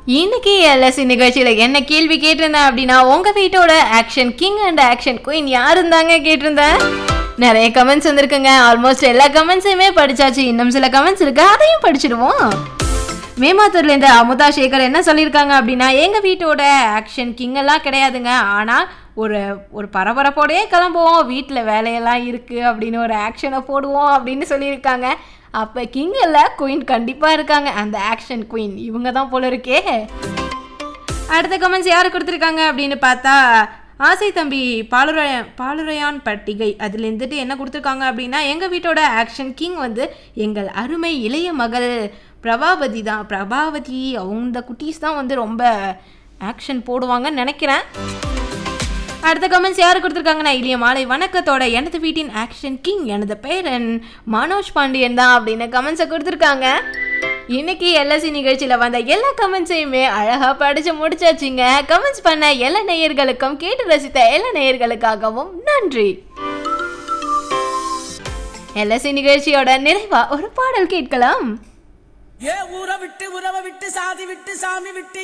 இன்னைக்கு எல்எஸ்சி நிகழ்ச்சியில் என்ன கேள்வி கேட்டிருந்தேன் அப்படின்னா உங்கள் வீட்டோட action king and action queen யார் இருந்தாங்க கேட்டிருந்தேன் நிறைய கமெண்ட்ஸ் வந்திருக்குங்க ஆல்மோஸ்ட் எல்லா கமெண்ட்ஸையுமே படிச்சாச்சு இன்னும் சில கமெண்ட்ஸ் இருக்கு அதையும் படிச்சிடுவோம் மேமாத்தூர்லேருந்து அமுதா சேகர் என்ன சொல்லியிருக்காங்க அப்படின்னா எங்கள் வீட்டோட ஆக்ஷன் கிங் எல்லாம் கிடையாதுங்க ஆனால் ஒரு ஒரு பரபரப்போடையே கிளம்புவோம் வீட்டில் வேலையெல்லாம் இருக்குது அப்படின்னு ஒரு ஆக்ஷனை போடுவோம் அப்படின்னு சொல்லியிருக்காங்க அப்போ கிங் இல்லை குயின் கண்டிப்பாக இருக்காங்க அந்த ஆக்ஷன் குயின் இவங்க தான் போல இருக்கே அடுத்த கமெண்ட்ஸ் யார் கொடுத்துருக்காங்க அப்படின்னு பார்த்தா ஆசை தம்பி பாலுரைய பாலுரையான் பட்டிகை அதில் இருந்துட்டு என்ன கொடுத்துருக்காங்க அப்படின்னா எங்கள் வீட்டோட ஆக்ஷன் கிங் வந்து எங்கள் அருமை இளைய மகள் பிரபாவதி தான் பிரபாவதி அவங்க குட்டீஸ் தான் வந்து ரொம்ப ஆக்ஷன் போடுவாங்கன்னு நினைக்கிறேன் அடுத்த கமெண்ட்ஸ் யார் கொடுத்துருக்காங்கன்னா இளைய மாலை வணக்கத்தோட எனது வீட்டின் ஆக்ஷன் கிங் எனது பேரன் மனோஜ் பாண்டியன் தான் அப்படின்னு கமெண்ட்ஸை கொடுத்துருக்காங்க இன்னைக்கு எல்எஸ்சி நிகழ்ச்சியில் வந்த எல்லா கமெண்ட்ஸையுமே அழகாக படித்து முடிச்சாச்சுங்க கமெண்ட்ஸ் பண்ண எல்லா நேயர்களுக்கும் கேட்டு ரசித்த எல்லா நேயர்களுக்காகவும் நன்றி எல்எஸ்சி நிகழ்ச்சியோட நிறைவா ஒரு பாடல் கேட்கலாம் ஏ ஊரை விட்டு உறவை விட்டு சாதி விட்டு சாமி விட்டு